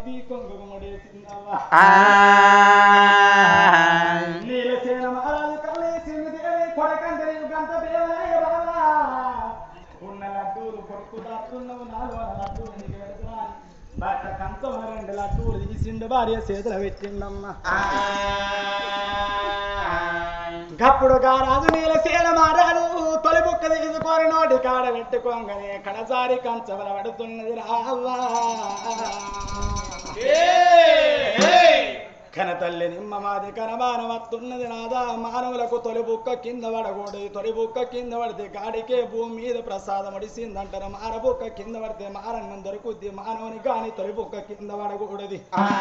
మద్ది కొంగుమడేసిందవ్వా ఆ నీలసేన మహారాజు కల్లేసింది దేవి కొడకంటే గంట దేవరాయ బాబా ఉన్న లడ్డూలు కొడుకు దాటున్నావు నాలుగు లడ్డూలు నీకు పెడతా బట్ట కంచం రెండు లడ్డూలు తీసిండు భార్య చేతులు పెట్టిండమ్మ గప్పుడు గారాజు నీలసేన మారాడు తొలి బుక్క తీసుకొని నోటి కాడ పెట్టుకోగానే కడసారి కంచవల పడుతున్నది రావా కన తల్లి నిమ్మ మాది కనబాన వస్తున్నది నాదా మానవులకు తొలి బుక్క కింద పడకూడదు తొలి బుక్క కింద పడితే గాడికే భూమి మీద ప్రసాదం అడిసిందంటారు మార బుక్క కింద పడితే మారన్నం దొరుకుద్ది మానవుని కాని తొలి బుక్క కింద పడకూడదు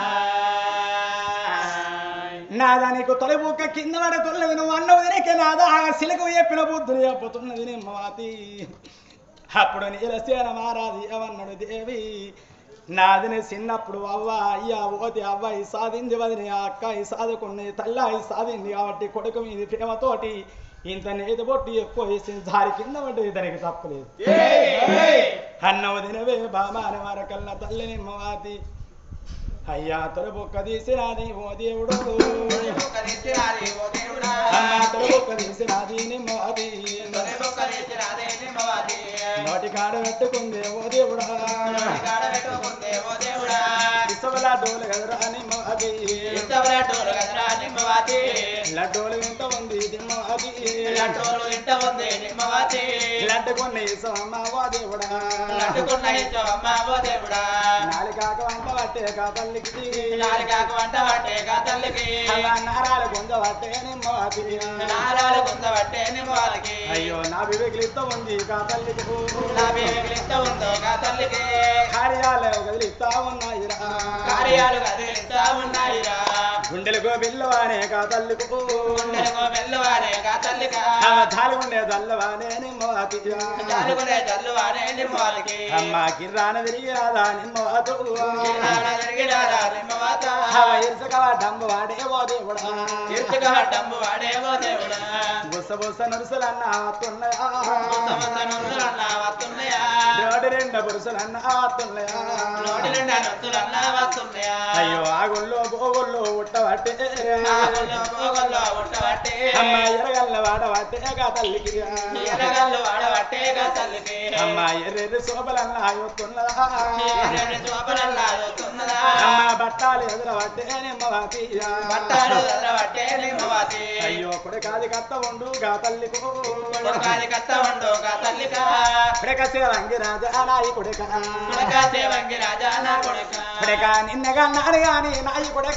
నాదా నీకు తొలి బుక్క కింద పడుతున్నది నువ్వు అన్నవు తినకే నాదా సిలకు చెప్పిన బుద్ధులు చెప్పుతున్నది నిమ్మవాతి అప్పుడు నీలసేన మారాది ఏమన్నాడు దేవి నాదిని చిన్నప్పుడు అవ్వ అయ్యా ఓతి అవ్వాయి సాధింది వదిని ఆ అక్కాయి సాదుకున్నది తల్లాయి సాధింది కాబట్టి కొడుకు మీది ప్రేమతోటి ఇంత నేతి బొట్టి ఎక్కువ వేసింది దారి కింద పడ్డది దానికి తప్పలేదు అన్నవు తినవే బామాన వరకల్ల తల్లి నిమ్మవాతి అయ్యా తొలబొక్క తీసినాది ఓ దేవుడు అమ్మ తొలబొక్క తీసినాది నిమ్మవాతి నోటి కాడ పెట్టుకుంది ఓ దేవుడా ఇసవల డోలు కదరా నిమ్మవాతి లడ్డోలు వెంట ఉంది నిమ్మవాతి లడ్డు కొన్న ఇసవమ్మ ఓ దేవుడా నాలుగాక వంట పట్టే కా తల్లికి వంట పట్టే తల్లికి అలా నారాలు కొంద పట్టే నిమ్మవాతి నారాలు కొందబట్టే నిమ్మవాళ్ళకి అయ్యో నా వివేకులితో ఉంది కా తల్లికి నా వేగిలిస్త ఉందో కా తల్లికి కార్యాలు కదిలిస్తా ఉన్నాయిరా కార్యాలు కదిలిస్తా ఉన్నాయిరా గుండెలకు బిల్లవానే కా తల్లికి గుండెలకు వెళ్ళవానే కా తల్లిక తాలి ఉండే దల్లవానే నిమ్మవాతి జాలుకునే చల్లువానే నిమ్మవాళ్ళకి అమ్మ కిర్రాన తిరిగి రాదా నిమ్మవాతు కిరాణా తిరిగినారా నిమ్మవాత ఇరుసక డంబు వాడే ఓ దేవుడా ఇరుచుగా డమ్ము వాడేవో దేవుడా బుస బుస నరుసలన్న ఆతున్నాయా ఉత్తమంత నొత్తులన్నా వస్తున్నాయా రోడ్డు రెండు బురుసలన్న ఆతున్నాయా నోటి నిండా నొత్తులన్నా వస్తున్నాయా అయ్యో ఆగుల్లో గోగుల్లో ఉట్టబట్టే ఆగుల్లో పోగల్లో ఉండబట్టే అమ్మ ఎరగల్ల వాడబట్టే గా తల్లికి ఎరగల్లు వాడబట్టే కా తల్లికి అమ్మ ఎర్రెర్రి శోభలన్న ఆగుతున్నదా ఎర్రని చూపలల్లా చూస్తున్నదా అమ్మ బట్టాలు ఎదురబట్టే నిమ్మవాతి బట్టాలు ఎదరబట్టే నిమ్మవాతి అయ్యో కొడుకాది కత్త ఉండు గా తల్లికు కొడుకాది కత్త ఉండు కా తల్లిక కొడక సేవంగి రాజా నాయి కొడుక కొడుక సేవంగి రాజా నా కొడుక కొడక నిన్నగా నాడు గాని నాయి కొడక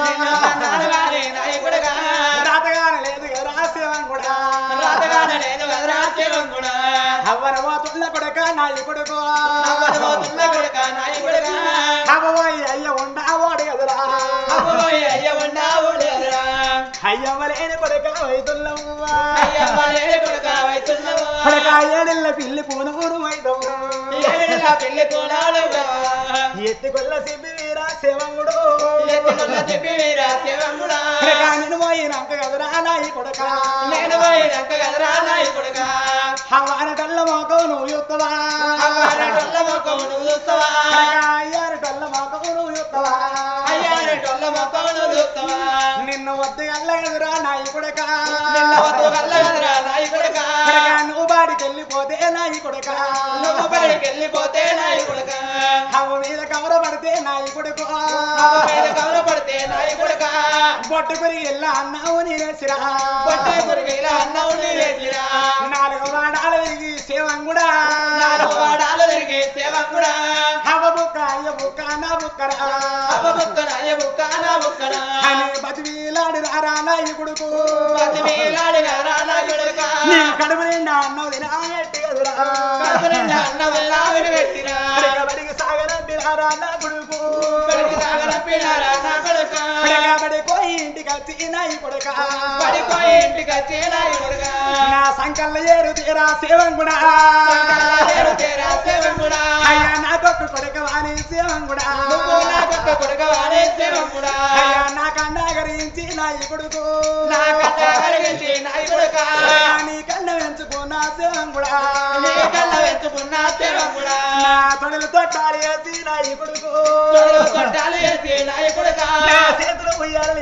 నాలుగాని నాయి కొడుక రాతగాని లేదు కదా సేవం కూడా రాతగాన లేదు కదరా సేవంగుడా అవ్వన పోతున్న కొడక నాయి కొడుకు పోతున్న కొడుక నాయి కొడుక అవ్వబోయి అయ్య ఉండ ఓడి కదరా అబ్బోయ్ అయ్య ఉన్నావు లేదురా అయ్యవ్వలేని కొడక వైతుల్లవ్వా అయ్యమ్మ లేని కొడుక వైతున్నావు కొడక ఏడిల్ల పిల్లి పూనూరు వైదవ్వా ఏమిడిలా పెళ్లి కోలాలు ఎత్తుకొల్ల సిబ్బి వీరా సేవంగుడు ఎత్తుకున్న చెప్పి వీరా సేవంగుడా కొడక నిన్ను పోయినాక కదరా నాయి కొడక నేను పోయినాక కదరా నాయి కొడుక అవ్వాన కళ్ళ మోకం నువ్వు యుత్తవా అవ్వారటొల్ల మొక్కము నువ్వు చూస్తావా అయ్యారు కళ్ళ మోకం నువ్వు యుత్తవా అయ్యారటొల్ల మొక్కము నువ్వు చూస్తావా నిన్ను వద్దు కళ్ళ ఎదురా నాయి కొడక నిన్న వద్దు కల్ల కదరా నాయి కొడుక కొడక నువ్వు బాడికి వెళ్ళిపోతే నాయి కొడక నువ్వు బయటికి వెళ్ళిపోతే నాయి కొడుక అవ్వ మీద కవర పడితే నాయి కొడుకు అవ్వ మీద కవల పడితే నాయి కొడుక బొట్టు పెరిగి వెళ్ళా అన్నావు నేనేసిరా పట్టే కొడుకు ఇలా అన్నావు నీరేసిరా నాలుగు వాడాల తిరిగి సేవంగుడా నాలుగు వాడాలు తిరిగి సేవంగుడా అవ్వ బుక్క అయ్య బుక్క నా బుక్కరా అవ్వ బుక్కన అయ్య బుక్క నా బుక్కన అని బతివీలాడి రారా నాయి కొడుకు పతి మీలాడి కదరా నా కొడుక నీ కడుపు నిండా అన్నవు తినా ఎట్టి కదురా కడుపు నిండా అన్నం లావిడి పెట్టిరా బడిగ బడిగ సాగరంటి రారా నా కొడుకు బడికి సాగరంపినారా నా కొడుక బడిగ బడి పోయి ఇంటికి వచ్చి నాయి కొడుక పడిపోయి ఇంటికి వచ్చే నాయి కొడుక నా సంకల్ల ఏరు తీరా సేవంగుడా లేరు తేరా సేవంగుడా అయ్యా నాకొక్క కొడుక వాణి సేవంగుడా నువ్వు నాకొక్క కొడుక వాడే సేవంగుడా అయ్యా నా కన్నాగరించి నాయి కొడుకు నా కట్ట కలిగించి నాయి కొడుక అయ్యా నీ కన్న పెంచుకున్న సేవంగుడా నీ కళ్ళ వెతుకున్న సేవంగుడా నా తొడలు తొట్టాలి వేసి నాయి కొడుకు తొడలు కొట్టాలి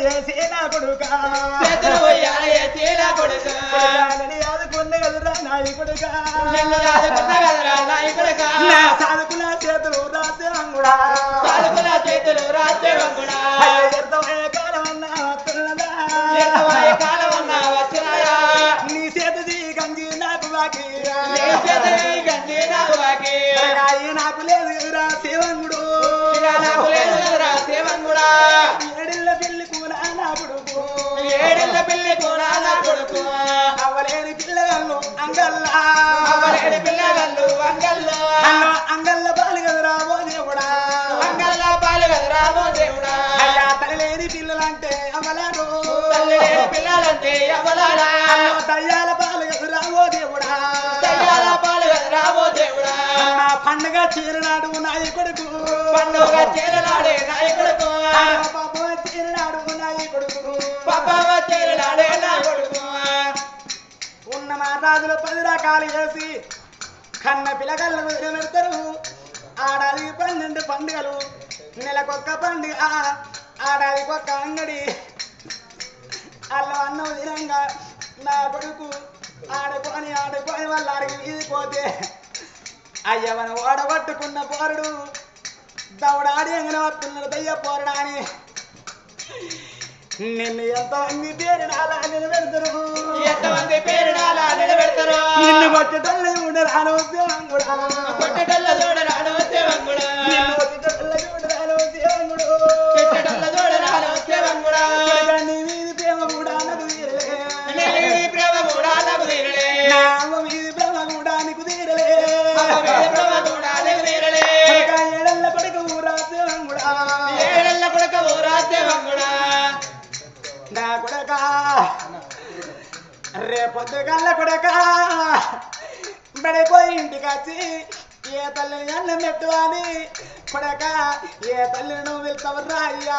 వేసి నా కొడుకా చేతులు ఉయ్యాల ఎత్తి నా కొడుకు కొడుకాలని ఆదుకున్న ఎదురా నాయి కొడుకా నిన్ను ఆదుకున్న కదరా నాయకుడుగా నా సాధుకున్న చేతులు రాసేవంగుడా సాధుకుల చేతులు రాజ్యవంగుడా ఎంతమయ్యే కాలం అన్నా వస్తున్నదా ఎంతవాయ కాలం ఉన్నా వచ్చినాయా నీ చేతిది గంజి నాకు బాకీ నీ చేతులు గంజి నాకు బాకీ కొడుకాయి నాకు లేదు ఎదురా శివంగుడు ఇక నాకు లేదు కదరా శివంగుడా ఏడిళ్ళ పెళ్లి కూడా నా కొడుకు ఏడెళ్ళ పిల్లి కూడా నా కొడుకు అవ్వలేని పిల్లగాళ్ళు అంగల్లా అవ్వలేని పిల్లగాళ్ళు అంగల్లో అన్న అంగల్ల బాలు కదరా ఓ దేవుడా అంగల్లో పాలు కదరా ఓ దేవుడా అయ్యా తల్లిలేని పిల్లలంటే అమలారు తల్లి లేని పిల్లలంటే ఎవలారా అన్న దయ్యాల పాలు కదరా ఓ దేవుడా దయ్యాల పాలు కదరా ఓ దేవుడా అన్న పండుగ చీరనాడు నాయి కొడుకు పండుగ చేరనాడే నాయకుడుకు అన్న పాప చీరనాడు నాయి కొడుకు పాప చేరనాడే నా కొడుకు ఉన్న మహారాజులు పది రకాలు చేసి కన్న పిల్లకళ్ళు పెడతారు ఆడాది పన్నెండు పండుగలు నెలకొక్క పండుగ ఆడాదికొక్క అంగడి అల్లం అన్నం తినంగా నా కొడుకు ఆడుకొని ఆడుకొని వాళ్ళ అడిగి వీధిపోతే అయ్యవన ఓడగొట్టుకున్న పోరుడు దౌడాడి ఎంగన వస్తున్నాడు దయ్య పోరడా అని నిన్ను ఎంత మంది పేరు నాలా నిలబెడతారు ఎంతమంది పేరు నాలా నిలబెడతారు నిన్ను కొట్టటల్లి ఉండరాను ఉద్యోగం కూడా కొట్టటల్ల చూడరాడు శివంగుడు నిన్ను కొట్టటల్లి ఉండరాను ఉద్యోగం కూడా కొట్టటల్ల చూడరాడు శివంగుడా నీ మీది ప్రేమ కూడా నాకు తీరలే నీ ప్రేమ కూడా నాకు తీరలే నా అమ్మ మీది ప్రేమ కూడా నీకు తీరలే అమ్మ మీద ప్రేమ కూడా నీకు తీరలే కొడుకా ఏడల్ల కొడుకు ఊరా ఉద్యోగం కూడా ఏడెళ్ళ కొడుక ఊరా శివంగుడా నా కొడక రేపొద్దుగల్ల కొడక బడిపోయి ఇంటికి వచ్చి ఏ తల్లిని అన్నం పెట్టు అని కొడక ఏ తల్లిని నువ్వు వెళ్తావురా అయ్యా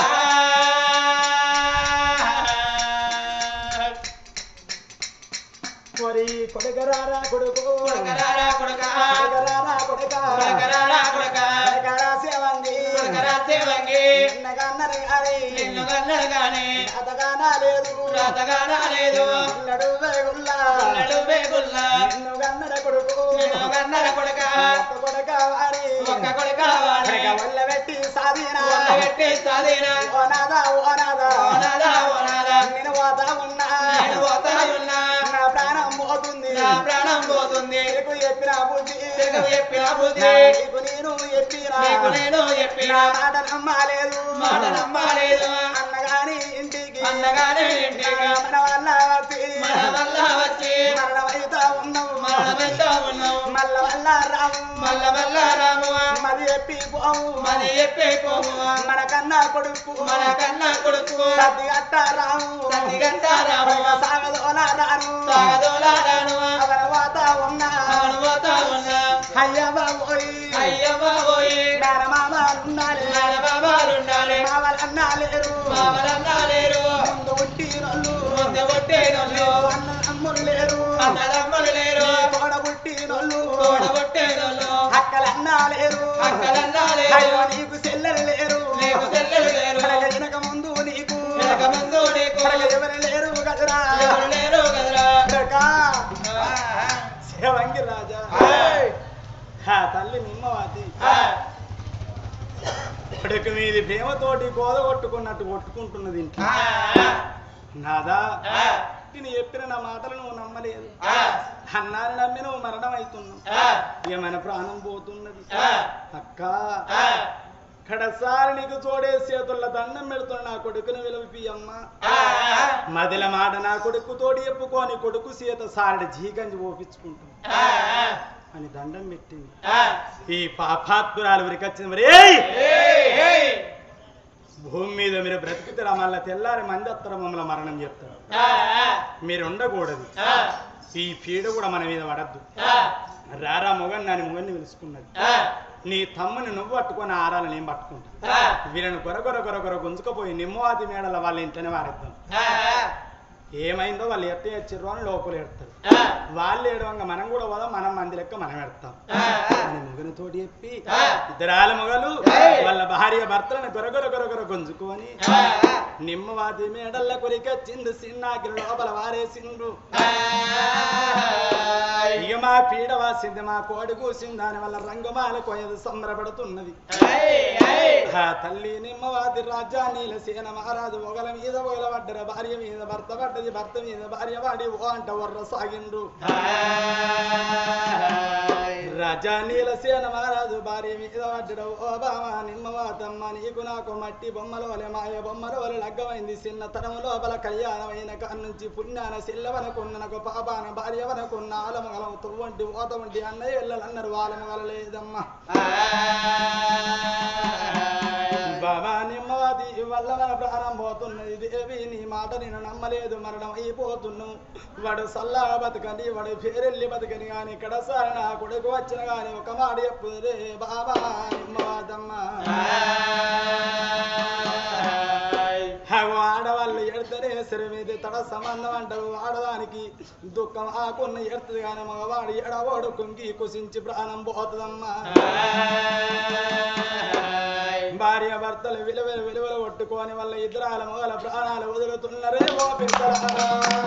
కొరి కొడకరారా కొడుకు కొడకరారా కొడక కొడకరారా కొడక కొడకరారా కొడక కొడకరా సేవంగి కొడకరా శివంగి నిన్నగన్నది కానీ నిన్ను కన్నడు గాని అతగానా లేదు రాతగా రాలేదు పిల్లడు వేగుల్లా ఉన్నడు బేగుల్లా నిన్ను గన్నడ కొడుకు నిన్ను కన్నడ కొడక ఒక్క కొడక వారి ఒక్క కొడక వాడి కొడక వల్ల పెట్టి సాధినా పెట్టి సాధినా ఓనాదా ఓనాదా ఓనాదా ఓనాదా నేను పోతా ఉన్నా నేను పోతా ఉన్నా నా ప్రాణం పోతుంది నా ప్రాణం పోతుంది నీకు చెప్పిన బుద్ధి తిరగ చెప్పిన బుద్ధి నీకు నేను చెప్పిన నీకు నేను చెప్పిన నా మాట నమ్మాలేదు మాట నమ్మాలేదు అన్నగాని ఇంటికి అన్నగాని ఇంటికి మన వల్ల వచ్చి మన వల్ల వచ్చి మరణమైతా ఉన్నావు మనమెంతో ఉన్నాం మల్ల వల్ల రాము మల్ల మల్ల రాము మది చెప్పి పోవు మరి చెప్పే పోము మన కన్నా కొడుకు మన కన్నా కొడుకు సతి గట్ట రాము సతి గట్ట రాము. సాగదోల రాను సాగదోలాడాను అవన వాత ఉన్నా అవును పోతా ఉన్నా అయ్య బాబోయ్ అయ్య బాబోయే మేనమామాలుండాలి మన బాబాలుండాలి మావలన్నా లేరు మామలన్నా లేరు ముందు పుట్టినోళ్ళు ముందు కొట్టేనోళ్ళు అన్న అమ్ములు లేరు అన్నదమ్ములు లేరు తోడ పుట్టినోళ్ళు తోడగొట్టేనోళ్ళు అక్కలన్నా లేరు అక్కలన్నా లేరు. అయ్యో నీకు చెల్లెలు లేరు నీకు చెల్లెలు లేరు. కడగ వెనక ముందు నీకు వెనక ముందు నీకు కడగ ఎవరు లేరు కదరా ఎవరు లేరు కదరా కడక శివంగి రాజా ఆయ్. హా తల్లి నిమ్మవాతి ఆ, కొడుకు మీది ప్రేమతోటి గోద కొట్టుకున్నట్టు కొట్టుకుంటున్నది ఇంట్లో ఆ, నాదా ఆ, నేను చెప్పిన నా మాటలు నువ్వు నమ్మలేదు ఆ, అన్నాన్ని నమ్మి నువ్వు మరణం అవుతున్నావు ఆ, ఏమైనా ప్రాణం పోతున్నది ఆ, అక్క ఆ, కడసారి నీకు చూడే చేతుల దండం పెడుతున్న నా కొడుకుని విలువపి అమ్మ ఆ, మదిల మాట నా కొడుకు తోడి చెప్పుకొని కొడుకు సీత సారడి జీగంజి ఓపించుకుంటుంది ఆ, అని దండం పెట్టింది ఆ. ఈ పాపాత్మురాలు ఉరికొచ్చింది మరి ఏయ్! ఏయ్, ఏయ్. భూమి మీద మీరు బ్రతుకుతారా మళ్ళీ తెల్లారి మంది వస్తారు మమ్మల్ని మరణం చెప్తారు ఆ, ఆ, మీరు ఉండకూడదు ఆ, ఈ పీడ కూడా మన మీద పడద్దు ఆ, రారా మొగన్ నాని మొగన్ని పిలుచుకున్నది ఆ, నీ తమ్ముని నువ్వు పట్టుకొని ఆరాలు నేను పట్టుకుంటా ఆ, వీళ్ళని గొర గొర గొర గొర గుంజుకపోయి నిమ్మవాతి మేడల వాళ్ళ ఇంట్లోనే వారేద్దాం ఆ, ఏమైందో వాళ్ళు ఎత్తే వచ్చిర్రు అని లోపల ఎడతారు వాళ్ళు ఏడవంగా మనం కూడా పోదాం మనం మంది లెక్క మనం ఎడతాం అని మొగనితోటి చెప్పి ఇద్దరాల మొగలు వాళ్ళ భార్య భర్తలను గొరగొర గొరగొర గుంజుకొని నిమ్మవాది మేడల్ల కొరికొచ్చింది సిన్నాకి లోపల వారేసిండ్రు ఇక మా పీడ వాసింది మా కోడి కూసింది దాని వల్ల రంగుమాల కోయదు సంబరపడుతున్నది ఆ తల్లి నిమ్మవాది రాజా నీల సేన మహారాజు ఒకల మీద ఒకల పడ్డర భార్య మీద భర్త పడ్డది భర్త మీద భార్య వాడి ఓ అంట వర్ర సాగిండ్రు రాజా నీల సేన మహారాజు భార్య మీద పడ్డడ ఓ బామ నిమ్మవాతమ్మ నీకు నాకు మట్టి బొమ్మలోలే మాయ బొమ్మలోలే లగ్గమైంది చిన్న తరము లోపల కళ్యాణమైన కాన్నుంచి పుణ్యాన సిల్లవనకున్ననకు పాపాన భార్యవనకున్న ఆలమగలం తువ్వంటి ఓతవంటి అన్నయ్య వెళ్ళలన్నారు ఆలమగల లేదమ్మా బాబా నిమ్మవాది వల్ల మన ప్రాణం పోతున్నది దేవి నీ మాట నేను నమ్మలేదు మరణం అయిపోతున్నావు వాడు సల్లా బతకని వాడు పేరెళ్ళి బతకని గాని ఇక్కడ సారి నా కొడుకు వచ్చిన గాని ఒక మాట చెప్పు రే బాబా నిమ్మవాదమ్మ అగో ఆడవాళ్ళు ఎడతనే సరి మీద తడ సంబంధం అంటారు ఆడదానికి దుఃఖం ఆకున్న ఎడుతుంది కానీ మగవాడు ఎడవాడు కుంగి కుసించి ప్రాణం పోతుందమ్మా భార్య భర్తలు విలువలు విలువలు కొట్టుకొని వాళ్ళ ఇద్దరాల మొగల ప్రాణాలు వదులుతున్నారే ఓ పిల్లరా.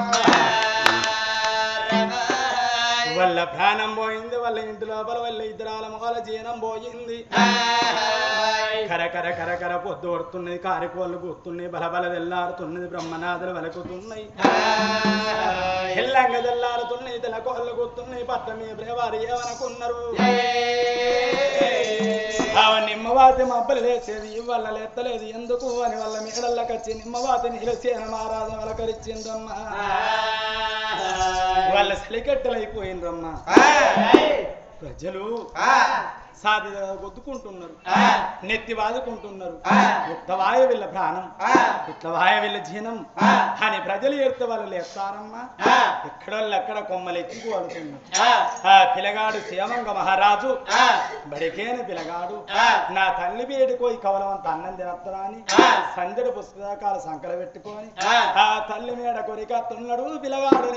వాళ్ళ ప్రాణం పోయింది వాళ్ళ ఇంటి లోపల వాళ్ళ ఇద్దరాల మొగల జీనం పోయింది కర కర కర కర పొద్దు కొడుతున్నది కారికోళ్ళు కూస్తున్నాయి బలబల తెల్లారుతున్నది బ్రహ్మనాథులు వెలకుతున్నాయి ఎల్లంగ తెల్లారుతున్నాయి తెల కోళ్ళు కూతున్నాయి పట్ట మీ బ్రేవారు ఏమనుకున్నారు ఆ నిమ్మవాతి మబ్బలు లేచేది ఇవాళ లేత్తలేదు ఎందుకు అని వాళ్ళ మేడల్లకొచ్చి నిమ్మవాతి నిలసేన మహారాజు వలకరిచ్చిందమ్మా వాళ్ళ సలికెట్టలైపోయిండ్రమ్మా ప్రజలు సాధి కొద్దుకుంటున్నారు నెత్తి బాదుకుంటున్నారు యుక్తవాయ వీళ్ళ ప్రాణం యుక్తవాయ వీళ్ళ జీనం అని ప్రజలు ఎడితే వాళ్ళు లేస్తారమ్మా ఎక్కడోళ్ళు ఎక్కడ కొమ్మలు ఎక్కి పడుతున్నారు ఆ పిలగాడు శ్యామంగ మహారాజు బడికేన పిలగాడు నా తల్లి వేడుకోయి కవలవంత అన్నం తినత్తరా అని సందడి పుస్తకాలు సంకల పెట్టుకొని ఆ తల్లి మీద కొరికత్తున్నాడు పిలగాడు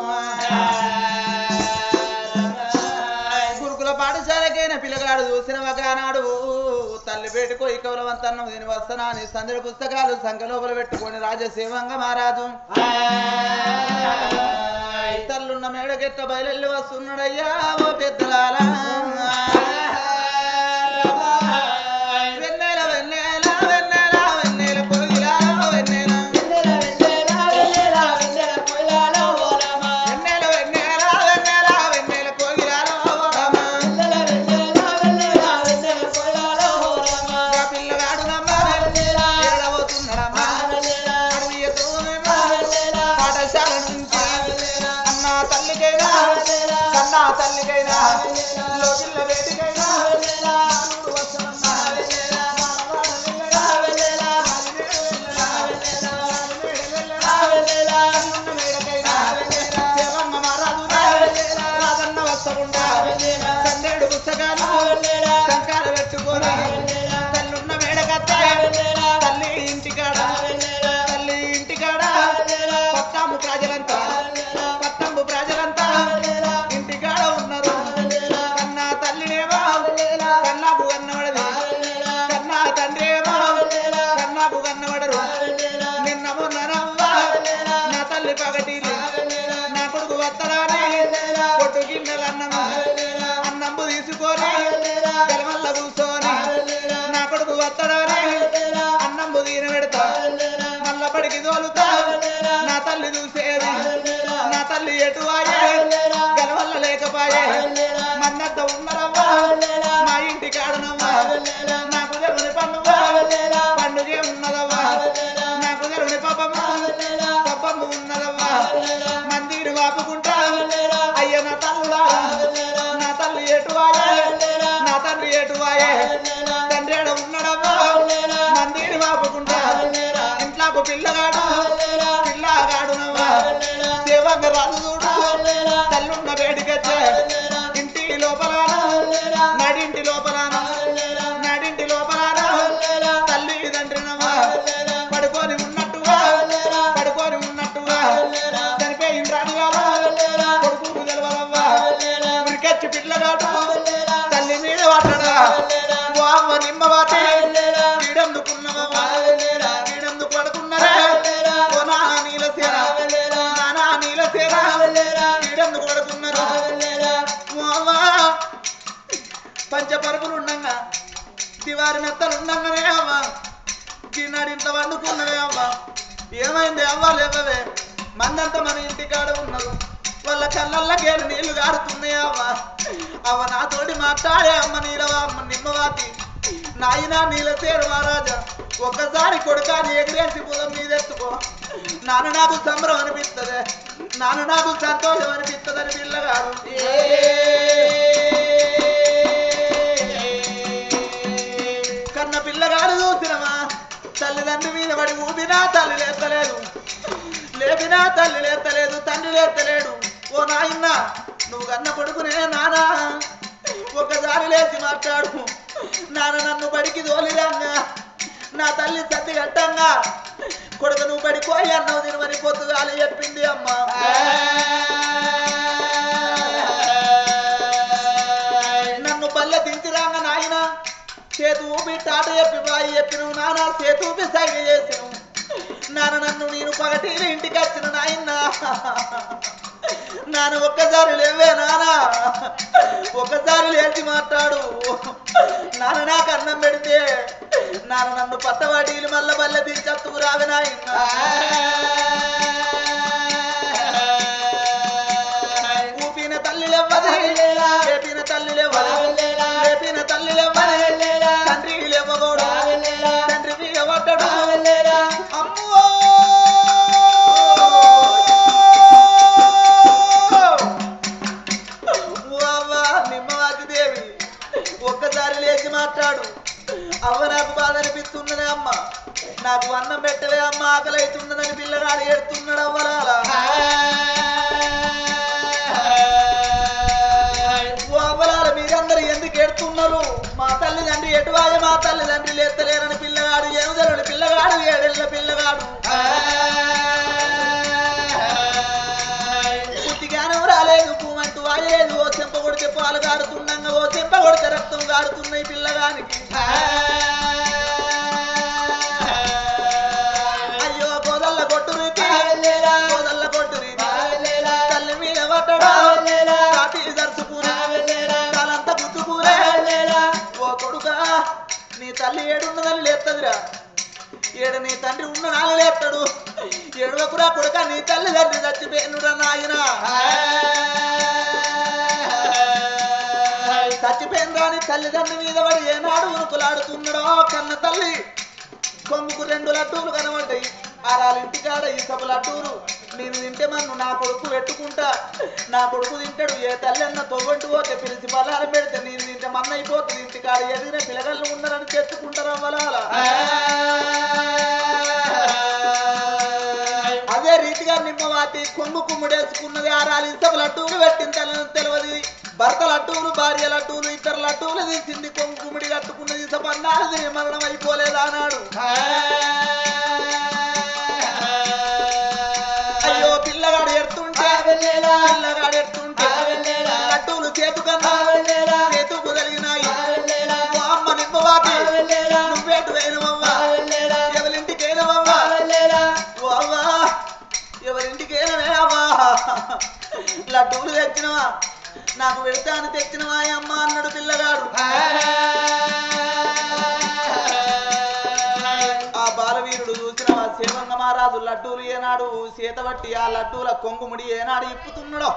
గురుకుల పాఠశాలకైన పిల్లగాడు చూసిన ఒకనాడు తల్లి పెట్టుకో ఇకవలవంతన్నం దీని వస్తనాన్ని సందడి పుస్తకాలు సంఖ లోపల పెట్టుకొని రాజసేవంగా మహారాజు తల్లున్న మేడకెట్ట బయలెల్లి వస్తున్నాడయ్యా ఓ పెద్దలాల వెన్నెల వెన్నెల వెన్నెల వెన్నెల పొగిలా వెన్నెల వెన్నెల వెన్నెల వెన్నెల వెన్నెల పొగిలాలో ఓరమా. ఆ పిల్లగాడు నమ్మ ఏడవతున్నాడమ్మా. అడవి ఎత్తునేమో పాఠశాల నుంచి అన్న తల్లికైనా కన్న తల్లికైనా లోకిళ్ళ వేదికైనా నాలుగు వస్తనమ్మా. మానవాడ వెళ్ళరా, మాలివేడ వెళ్ళరా, మాలివేడ వెళ్ళరా, కన్నున్న మేడకైనా శివమ్మ మహారాజు రాజన్న వస్తకుండా సందేడు పుస్తకాలు సంకాల పెట్టుకొని తల్లున్న మేడకత్త తల్లి ఇంటికాడ తల్లి ఇంటికాడ పట్టాము ప్రజలంతా పట్టంబు ప్రజలంతా ఇంటికాడ ఉన్నారు కన్నా తల్లినేమో కన్నాకు కన్నవడది కన్నా తండ్రి ఏమో కన్నాకు కన్నవడరు నిన్న మొన్న నవ్వ నా తల్లి పగటిలి నా కొడుకు వత్తరాని పొట్టు గిన్నెలు అన్నము అన్నంబు తీసుకొని గెలవల్ల కూర్చొని నా కొడుకు వత్తరాని అన్నంబు దీని పెడతా మల్ల పడికి తోలుతా నా తల్లి చూసేది నా తల్లి ఎటు ఆయే గెలవల్ల లేకపాయే మన్నద్ద ఉన్నరవ్వా మా ఇంటి కాడనవ్వా నాకు జరుని పండుగ పండుగే ఉన్నదవ్వా నాకు జరుని పాపమ్మ పాపమ్మ ఉన్నదవ్వా మందిని వాపుకుంటా అయ్య నా తల్లుడా నా తల్లి ఎటువాయే నా తండ్రి ఎటువాయే తండ్రి ఏడ ఉన్నాడవ్వా మందిని వాపుకుంటా ఇంట్లోకి పిల్లగాడు పిల్లగాడునవ్వా సేవంగ రాజు చూడు తల్లున్న వేడికచ్చే ఇంటి లోపల నడింటి లోపల నడింటి లోపల తల్లి తండ్రినవ్వా పడుకొని ఉన్నట్టుగా పడుకొని ఉన్నట్టుగా పిల్లగాడు తల్లి మీద పట్టడా ఓ అమ్మ నిమ్మవాటి వీడందుకున్నవా వీడందుకు పడుకున్నారా ఓ నా నీలసేన నానా నీలసేన వీడందుకు పడుకున్నారు ఓ అవ్వ పంచపరుపులు ఉండంగా దివారి మెత్తలు ఉండంగానే అవ్వ ఈనాడు ఇంట్లో వండుకున్నవే అవ్వ ఏమైంది అవ్వ లేవవే మందంతా మన ఇంటికాడ ఉన్నారు వాళ్ళ కళ్ళల్లో గేలు నీళ్లు గారుతున్నాయి అవ్వ అవ్వ నాతోటి మాట్లాడే అమ్మ నీలవా అమ్మ నిమ్మవాతి నాయన నీల సేరు మహారాజా ఒక్కసారి కొడుకాని ఎగిరేసి పొలం మీద ఎత్తుకో నాన్న నాకు సంబరం అనిపిస్తుంది నాన్న నాకు సంతోషం అనిపిస్తుందని పిల్లగారు కన్న పిల్లగాడు చూసినమా తల్లిదండ్రి మీద పడి ఊపినా తల్లి లేస్తలేదు లేపినా తల్లి లేస్తలేదు తండ్రి లేస్తలేడు ఓ నాయన్న నువ్వు కన్న కొడుకునే నానా ఒకసారి లేచి మాట్లాడు నాన్న నన్ను బడికి తోలిరంగా నా తల్లి సత్తి కట్టంగా కొడుకు నువ్వు బడికోయి అన్నవు తినమని పొద్దుగాలి చెప్పింది అమ్మ నన్ను బల్లె దించిరాంగ నాయన చేతు ఊపి టాట చెప్పి బాయి చెప్పి నువ్వు నాన్న చేతు ఊపి సైగ చేసి నాన్న నన్ను నేను పగటిని ఇంటికి వచ్చిన నాయన నాన్న ఒక్కసారి లేవే నాన్న ఒక్కసారి లేచి మాట్లాడు నాన్న నాకు అన్నం పెడితే నాన్న నన్ను పట్టవాడీలు మల్ల బల్లె దించత్తుకు రావే నాయన ఊపిన తల్లి లేవది లేపిన తల్లి లేవది లేపిన తల్లి లేవది తండ్రి లేవగోడు తండ్రి పీగబడ్డాడు అమ్మో ఓ అవ్వ నిమ్మవాతి దేవి ఒక్కసారి లేచి మాట్లాడు అవ్వ నాకు బాధ అనిపిస్తున్నదే అమ్మ నాకు అన్నం పెట్టవే అమ్మ ఆకలి అవుతున్నదని పిల్లగాడు ఏడుతున్నాడు అవ్వలాల ఓ అవ్వలాల మీరందరూ ఎందుకు ఏడుతున్నారు మా తల్లిదండ్రి ఎటువాయ మా తల్లిదండ్రి లేస్తలేరని పిల్లగాడు ఏముదరుడు పిల్లగాడు ఏడెళ్ళ పిల్లగాడు బుద్ధి జ్ఞానం రాలేదు పూమంటూ వాయలేదు ఓ చెంప కొడితే పాలు గారుతుండగా ఓ చెంప కొడితే రక్తం గారుతున్నాయి పిల్లగానికి అయ్యో గోదల్ల కొట్టు రీతి గోదల్ల కొట్టు రీతి తల్లి మీద పట్టడా కాటి దర్చుకునే కాలంతా గుద్దుకునే ఓ కొడుకా నీ తల్లి ఏడున్నదని లేత్తదిరా ఏడు నీ తండ్రి ఉన్న నాన్న లేస్తాడు ఏడవకురా కొడుక నీ తల్లి తండ్రి చచ్చిపోయినురా నాయన చచ్చిపోయిన రాని తల్లిదండ్రి మీద పడి ఏనాడు ఉనుకులాడుతున్నాడో కన్న తల్లి కొమ్ముకు రెండు లడ్డూలు కనబడ్డాయి ఆరాలు ఇంటికాడ ఈ సభ లడ్డూలు నేను తింటే మన్ను నా కొడుకు పెట్టుకుంటా నా కొడుకు తింటాడు ఏ తల్లి అన్న తొవ్వంటి పోతే పిలిచి బలారం పెడితే నేను తింటే మన్న అయిపోతుంది ఇంటికాడ ఎదిగిన పిల్లగళ్ళు ఉన్నారని తెచ్చుకుంటారా వలాల అదే రీతిగా నిమ్మవాటి కొమ్ము కుమ్ముడేసుకున్నది ఆరాలు ఇసభ లడ్డూలు పెట్టిన తల్లని తెలియదు భర్త లడ్డూలు భార్య లడ్డూలు ఇద్దరు లడ్డూలు తీసింది కొమ్ము కుమ్మిడి కట్టుకున్నది ఇసభ అన్నాడు మరణం అయిపోలేదా అన్నాడు అయ్యో పిల్లగాడు ఎడుతుంటే పిల్లగాడు ఎడుతుంటే లడ్డూలు చేతు కన్నా చేతు కుదలిగినాయి ఓ అమ్మ నిమ్మవాటి నువ్వేటు వేయనవమ్మా ఎవరింటికి వేయనవమ్మా ఓ అవ్వా ఎవరింటికి వేయనవే అవ్వా లడ్డూలు తెచ్చినవా నాకు వెళ్తాను తెచ్చినవా అమ్మ అన్నాడు పిల్లగాడు ఆ బాలవీరుడు చూసిన ఆ సేవంగ మహారాజు లడ్డూలు ఏనాడు చేతబట్టి ఆ లడ్డూల కొంగుముడి ఏనాడు ఇప్పుతున్నాడో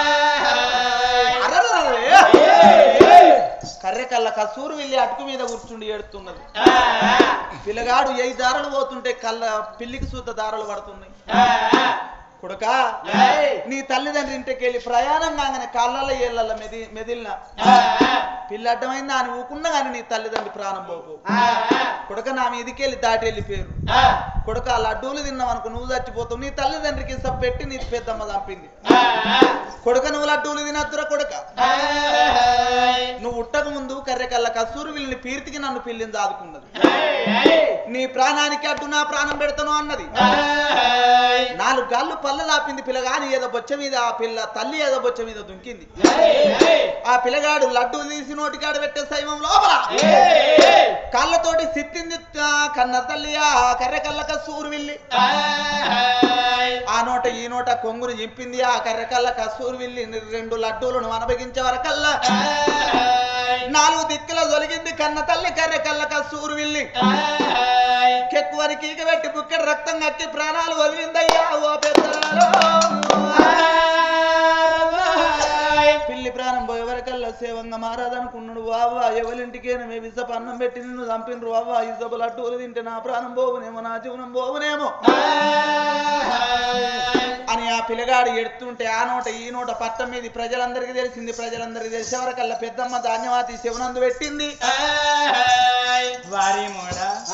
కర్రె కళ్ళ కసూరు వెళ్ళి అటుకు మీద కూర్చుండి ఏడుతున్నది పిల్లగాడు ఏ దారులు పోతుంటే కళ్ళ పిల్లికి సూత దారులు పడుతున్నాయి కొడుక నీ తల్లిదండ్రి ఇంటికి వెళ్ళి ప్రయాణం కాగానే కాళ్ళ ఏళ్ళ మెది మెదిలిన పిల్ల అడ్డమైందా అని ఊకున్నా కానీ నీ తల్లిదండ్రి ప్రాణం పోకు కొడుక నా మీదికి వెళ్ళి దాటి వెళ్ళిపోయారు కొడుక ఆ లడ్డూలు తిన్నావు అనుకో నువ్వు చచ్చిపోతావు నీ తల్లిదండ్రికి సబ్ పెట్టి నీ పెద్దమ్మ చంపింది కొడుక నువ్వు లడ్డూలు తినద్దురా కొడుక నువ్వు ఉట్టక ముందు కర్రె కళ్ళ కసూరు వీళ్ళని పీర్తికి నన్ను పిల్లింది ఆదుకున్నది నీ నీ ప్రాణానికి అడ్డు నా ప్రాణం పెడతాను అన్నది నాలుగు గాళ్ళు పళ్ళ లాపింది పిల్లగాని ఏదో బొచ్చ మీద ఆ పిల్ల తల్లి ఏదో బొచ్చ మీద దుంకింది ఆ పిల్లగాడు లడ్డు తీసి నోటికాడ పెట్టే సైవం లోపల కళ్ళతోటి సిత్తింది ఆ కన్న తల్లి ఆ కర్రె కళ్ళక సూరు విల్లి ఆ నోట ఈ నోట కొంగును చింపింది ఆ కర్రె కళ్ళక సూరు విల్లి రెండు లడ్డూలను అనబగించే వరకల్లా నాలుగు దిక్కుల దొలిగింది కన్న తల్లి కర్రె కళ్ళక సూరు విల్లి కెక్కువని కీక పెట్టి బుక్కెడు రక్తం కక్కి ప్రాణాలు వదిలిందయ్యా ఓ పెద్దలాలో పిల్లి ప్రాణం పోయేవరకల్లా సేవంగా మారాదనుకున్నాడు వావా ఎవరింటికైనా మే విసప అన్నం పెట్టి నిన్ను చంపినరు వావా ఇసప లడ్డూలు తింటే నా ప్రాణం పోవునేమో నా జీవనం పోవునేమో అని ఆ పిల్లగాడు ఎడుతుంటే ఆ నోట ఈ నోట పట్టం మీద ప్రజలందరికీ తెలిసింది ప్రజలందరికీ తెలిసేవరకల్లా పెద్దమ్మ ధాన్యవాతి శివనందు పెట్టింది వారి మోడ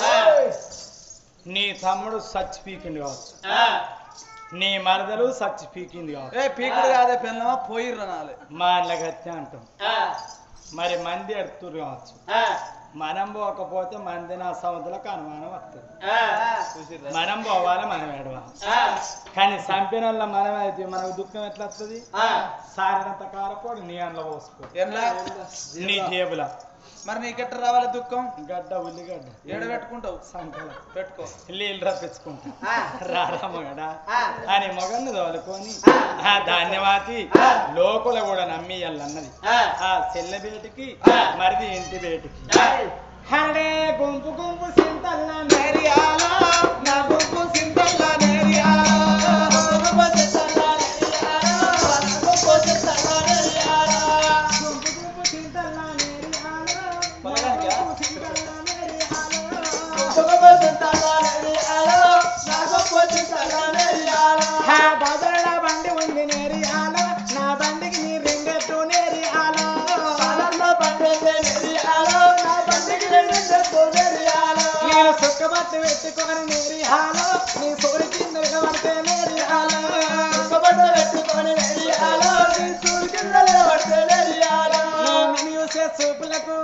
నీ తమ్ముడు సచ్ పీకింది కావచ్చు నీ మరదలు సచ్ పీకింది కావచ్చు ఏ పీకుడు కాదే పెన్నమ్మ పోయిర్రు నాలే మా అన్నగత్య అంటాం మరి మంది ఎడుతురు కావచ్చు మనం పోకపోతే మంది నా సముద్రకు అనుమానం వస్తుంది మనం పోవాలి మనం ఎడవాలి కానీ చంపిన వాళ్ళ మనం అయితే మనకు దుఃఖం ఎట్లా వస్తుంది సారినంత కారపోడు నీ అందులో పోసుకో ఎట్లా నీ జేబుల మరి నీకెట్ట రావాలి దుఃఖం గడ్డ ఉల్లిగడ్డ ఏడ పెట్టుకుంటావు సంకల పెట్టుకో నీళ్ళు రప్పించుకుంటా రారా మొగడా అని మొగన్ను తోలుకొని ఆ ధాన్యవాతి లోకుల కూడా నమ్మి అన్నది ఆ చెల్ల బేటికి మరిది ఇంటి బేటికి హడే గుంపు గుంపు సింతల్ల నేరియాల నా గుంపు సింతల్ల నేరియాల గుంపు సింతల్ల నేరియాల గుంపు సింతల్ల నేరియాల గుంపు గుంపు సింతల్ల నేరియాలో, పొలగానికా? గుంపు సింతల్ల నేరియాలో. గుంపు సింతల్ల నేరియాల నా గుంపు సింతల్ల నేరియాల హా బదల బండి ఉంది నేరియాలో నా బండికి నీ రింగెట్టు నేరియాలో పాలన్న పండుగ నేరియాల నా బండికి రెండు నేరియాల నేను సుక్కబట్టు పెట్టుకొని నేరియాలో నీ సోడి కింద పడితే నేరియాలో సుఖపడ్డ పెట్టుకొని నేరియాల నీ సూర్యుడి కింద నిలబడితే నేరియాల నేను చూసే చూపులకు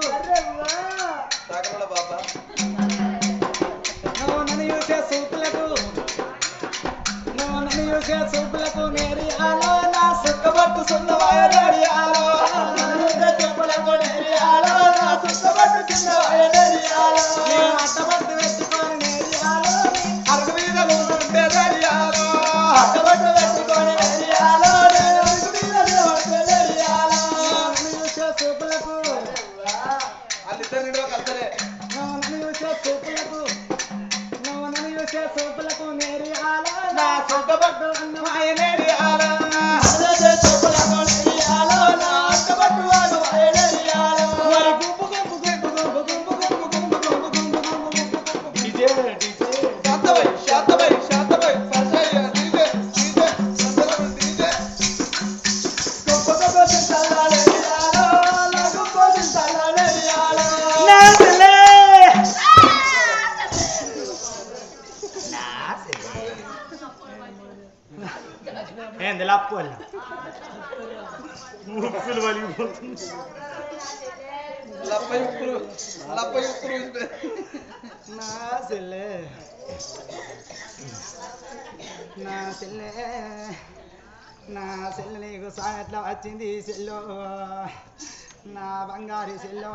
సాగరల బాబా నువ్వు నన్ను చూసే చూపులకు నువ్వు నన్ను చూసే చూపులకు నేరియాలో నా సుక్కబట్టు సుందవాయ నేరియాలో చెప్పులకు నేరియాలో నా సుఖపడ్డ చిన్నవాయ నేరియాలో నేను అట్టబట్టు పెట్టుకొని నేరియాలో అరుగు మీద ఉంటే నేరియాలో అడ్డబట్ట పెట్టుకొని నేరియాలో నేను అరుగు మీద నిలబడితే నేరియాలో నన్ను చూసే చూపులకు వాళ్ళిద్దరిలో కలిసలే నువ్వు నన్ను చూసే చూపులకు నువ్వు నన్ను చూసే చూపులకు నేరియాలో నా సుఖపడ్డ అన్నమాయ నేరియాలో చెప్పులకు నేరియాలో నా అడ్డబట్టు వాడు నేరియాలో మరి గుంపు గుంపు గుంపు గుంపు గుంపు గుంపు గుంపు గుంపు గుంపు గుంపు గుంపు డిజే డిజే శాంతమై శాంతమై శాంతమై సరసయ్య డీజే డీజే సందలం డీజే గొప్ప గొప్ప చింతలాలే యాలో నా గొప్ప చింతలాలే యాలో నాసలే ఏంది లప్పు ముక్కులు వలిగిపోతుంది లప్పై ఉక్కులు లప్పై ఉక్కులు నా సెల్లే నా సెల్లే నా సెల్ల నీకు సాగట్లా వచ్చింది సెల్లో నా బంగారు సెల్లో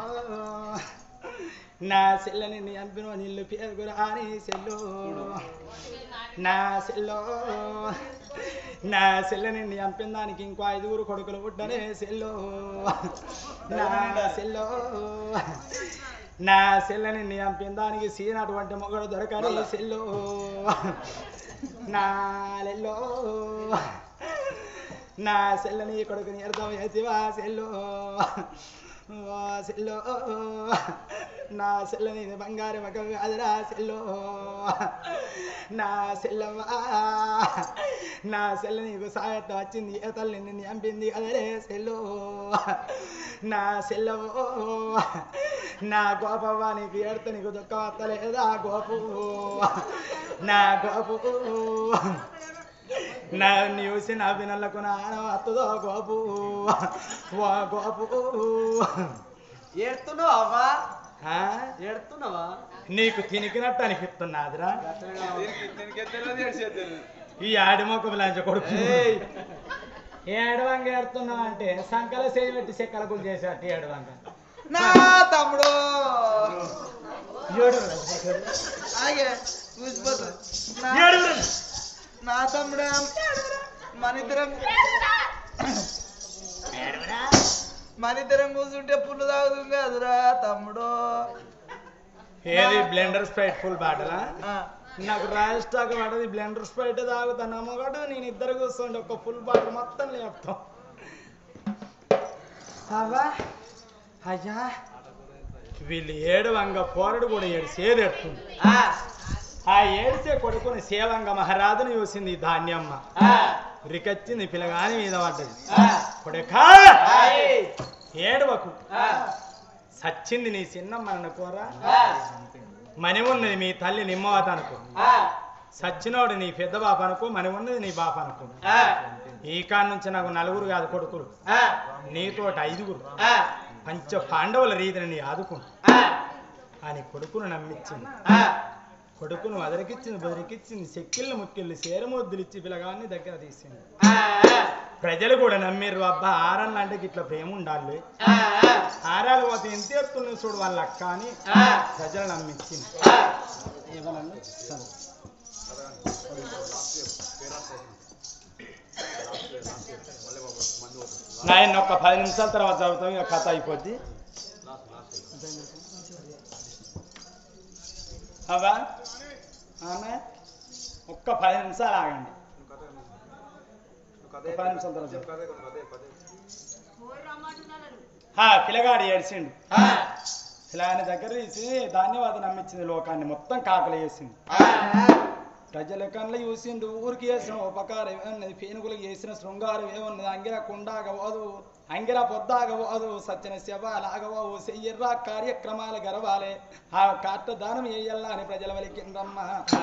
నా సెల్లని నీ అంపిన నీళ్ళు పేరుకురాని సెల్లో నా సెల్లో నా సెల్లని నీ అంపిన దానికి ఇంకో ఐదుగురు కొడుకులు పుట్టనే సెల్లో నా సెల్లో నా సెల్లని నీ అంపిన దానికి సీనటువంటి మొగడు దొరకని సెల్లో నా లెల్లో నా సెల్లని కొడుకుని అర్థం చేసివా సెల్లో ఓ సెల్లో నా సెల్లని బంగారు మగ కాదురా సెల్లో నా సెల్లవ్వా నా సెల్ల నీకు సాయత్త వచ్చింది ఏ తల్లి నిన్ను చంపింది అదరే సెల్లో నా సెల్లవో నా గోపవ్వ నీకు ఏడితే నీకు దుఃఖం వస్తలేదా గోపు నా గోపు నా చూసి నా వినలకు నా అత్తదో గోపు ఓ గోపు ఏడుతున్నావా ఆ? ఏడుతున్నావా నీకు తినికినట్టు అనిపిస్తున్నాదిరా దీనికి తెలియదు ఏడ్చేది తెలియదు. ఈ ఆడిమొక్క లంచ కొడుకు ఏయ్, ఏ అడవంగా ఏడుతున్నావు అంటే సంకల చేయి పెట్టి చెక్కలకు చేసేట్టు ఈ అడవంగా నా తమ్ముడు ఏడు ఆగే చూసిపోతుంది నా- ఏడు నా తమ్ముడు మనిద్దరం మనిద్దరం కూర్చుంటే పుల్లు తాగుతుంది కదురా తమ్ముడు ఏది బ్లెండర్ స్ప్రైట్ ఫుల్ బాటలా ఆ, నాకు రాయల్ స్టాక్ పడది బ్లెండర్ స్ప్రైట్ తాగుతాను అమ్మగాడు నేను ఇద్దరు కూర్చోండి ఒక ఫుల్ బాటిల్ మొత్తం లేపుతాం అవ్వా అయ్యా వీళ్ళు ఏడు వంగ పోరడు కూడా ఏడు సేది ఎడుతుంది ఆ, ఆ ఏడిసే కొడుకుని సేవంగ మహారాజును చూసింది ఈ ధాన్యమ్మ ఆ, రికచ్చింది పిల్లగాని మీద పడ్డది ఆ, కొడుకా ఏయ్, ఏడవకు ఆ, సచ్చింది నీ చిన్నమ్మ అనుకోరా ఆ, మని ఉన్నది మీ తల్లి నిమ్మవత అనుకో ఆ, సచ్చినోడు నీ పెద్ద బాప అనుకో మని ఉన్నది నీ బాప అనుకో ఆ, ఈ కాడ నుంచి నాకు నలుగురు కాదు కొడుకులు ఆ, నీతోటి ఐదుగురు ఆ, పంచ పాండవుల రీతిని నీ ఆదుకుంటు ఆ, అని కొడుకును నమ్మించింది ఆ, కొడుకును అదరికిచ్చింది బదిరికిచ్చింది చెక్కిళ్ళు ముక్కిళ్ళు సేరముద్దులు ఇచ్చి పిల్లగాన్ని దగ్గర తీసింది ఆ, ప్రజలు కూడా నమ్మిర్రు అబ్బా ఆరన్న అంటే ఇట్లా ప్రేమ ఉండాలి ఆ, ఆరాలు పోతే ఎంత ఎత్తున్న చూడు వాళ్ళ అక్క అని ఆ, ప్రజలు నమ్మించింది ఆ, ఏమన్నా చదువు. నాయన ఒక పది నిమిషాల తర్వాత చదువుతాం ఇక కథ అయిపోద్ది అవా ఆమె ఒక్క పది నిమిషాలు ఆగండి ఒక పది నిమిషాల తర్వాత చదువు. హా, పిల్లగాడు ఏడ్చిండు ఆ, పిల్లగాని దగ్గర తీసి ధాన్యవాదం నమ్మించింది లోకాన్ని మొత్తం కాకలు చేసింది ఆ, ప్రజల కళ్ళు చూసిండు ఊరికి చేసిన ఉపకారం ఏమన్నది పీనుగులకు చేసిన శృంగారం ఏమన్నది అంగిర కుండాగవదు అంగిర పొద్దాగవదు సత్యన శవాలాగవవు చెయ్యర్రా కార్యక్రమాలు గరవాలే ఆ కాట దానం వేయల్లా అని ప్రజల వలికిందమ్మ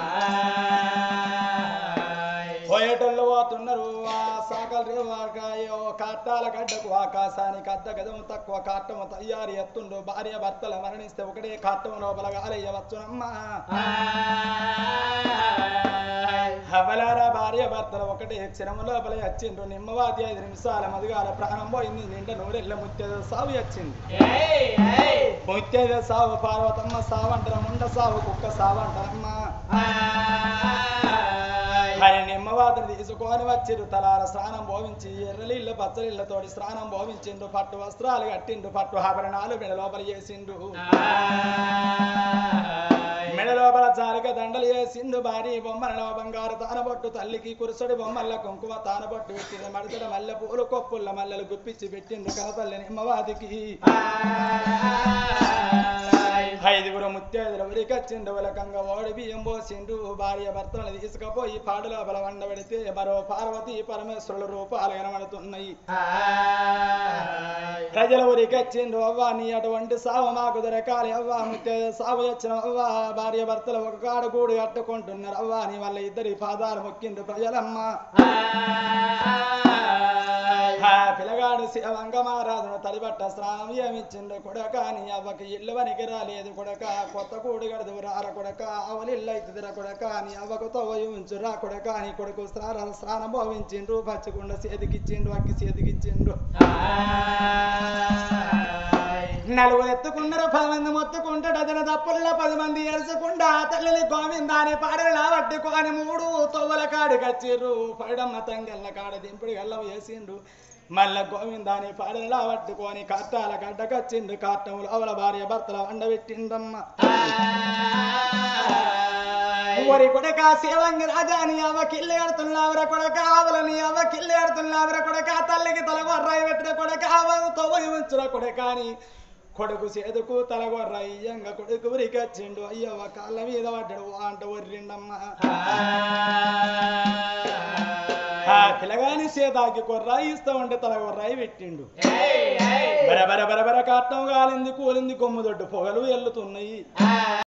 పోయేటోళ్ళు పోతున్నారు ఆ సాకలు రేవాకాయో కాటాల గడ్డకు ఆకాశానికి అద్ద గదము తక్కువ కాట్టము తయారు ఎత్తుండు భార్య భర్తలు మరణిస్తే ఒకటే కాట్టము లోపల గాలయ్యవచ్చునమ్మా హవలారా భార్య భర్తలు ఒకటే క్షణము లోపల వచ్చిండ్రు నిమ్మవాతి ఐదు నిమిషాల మధుగాల ప్రాణం పోయింది నిండ నూరెళ్ళ ముత్యద సావు వచ్చింది ఏయ్, ఏయ్, ముత్యద సావు పార్వతమ్మ సావంటారు ముండ సావు కుక్క సావంటారమ్మ హరి నిమ్మవాతిని తీసుకొని వచ్చిండ్రు తలార స్నానం భోవించి ఎర్రలిళ్ళ పచ్చలిళ్ళతోటి స్నానం భోవించిండ్రు పట్టు వస్త్రాలు కట్టిండ్రు పట్టు ఆభరణాలు మెడ లోపల చేసిండ్రు మెడ లోపల జారిక దండలు చేసిండు భారీ బొమ్మల బంగారు తానబొట్టు తల్లికి కురుసడి బొమ్మల కుంకుమ తానబొట్టు పెట్టింది మడతడ మల్లె పూలు కొప్పుల మల్లెలు గుప్పించి పెట్టిండు కనతల్లి నిమ్మవాదికి ఐదుగురు ముత్యాదుల ఉరికొచ్చిండు ఉలకంగా ఓడి బియ్యం పోసిండు భార్య భర్తలను తీసుకుపోయి పాడు లోపల వండబెడితే మరో పార్వతి పరమేశ్వరుల రూపాలు కనబడుతున్నాయి ప్రజల ఊరికొచ్చిండ్రు అవ్వా నీ అటువంటి సావు మాకు దొరకాలి అవ్వా ముత్య సావు వచ్చిన అవ్వా భార్య భర్తలు ఒక కాడు గూడు కట్టుకుంటున్నారు అవ్వా నీ వాళ్ళ ఇద్దరి పాదాలు మొక్కిండ్రు ప్రజలమ్మ ఆ పిల్లగాడు శివంగ మహారాజును తడిబట్ట స్నానం ఏమిచ్చిండు కొడక నీ అవ్వకి ఇల్లు వనికి రాలేదు కొడక కొత్త కూడు గడదు రార కొడక అవలి ఇల్లు అవుతుందిరా కొడక నీ అవ్వకు తవ్వయించు రా కొడక నీ కొడుకు స్నానం స్నానం భవించిండ్రు పచ్చకుండా చేతికిచ్చిండు అక్కి చేతికిచ్చిండు నలుగురు ఎత్తుకున్నారు పది మంది మొత్తుకుంటాడు అతను తప్పుల్లో పది మంది ఎరుచుకుండా తల్లిని గోవిందాని పాడలా పట్టుకొని మూడు తొవ్వల కాడి కచ్చిర్రు పడమ్మ తంగెళ్ళ కాడ దింపుడు గల్లం వేసిండు మళ్ళా గోవిందాని పాడలా పట్టుకొని కట్టాల గడ్డ కచ్చిండు కాట్టములు అవల భార్య భర్తల వండబెట్టిండమ్మ ఒరి కొడక శివంగి రాజాని అవ కిల్లి కడుతున్నావుర కొడక ఆవులని అవ కిల్లి కడుతున్నావుర కొడక తల్లికి తలగొర్రాయి పెట్టిన కొడక ఆవు తొవ్వని ఉంచుర కొడక అని కొడుకు చేదుకు తలగొర్రాయి ఇయ్యంగా కొడుకు ఉరికొచ్చిండు అయ్యవ్వ కాళ్ళ మీద పడ్డాడు అంట ఒర్రిండమ్మ ఆ పిల్లగాని చేతాకి కొర్రాయి ఇస్తా ఉంటే తలగొర్రాయి పెట్టిండు బర బర బర బర కాట్టం కాలింది కూలింది కొమ్ము దొడ్డు పొగలు ఎల్లుతున్నాయి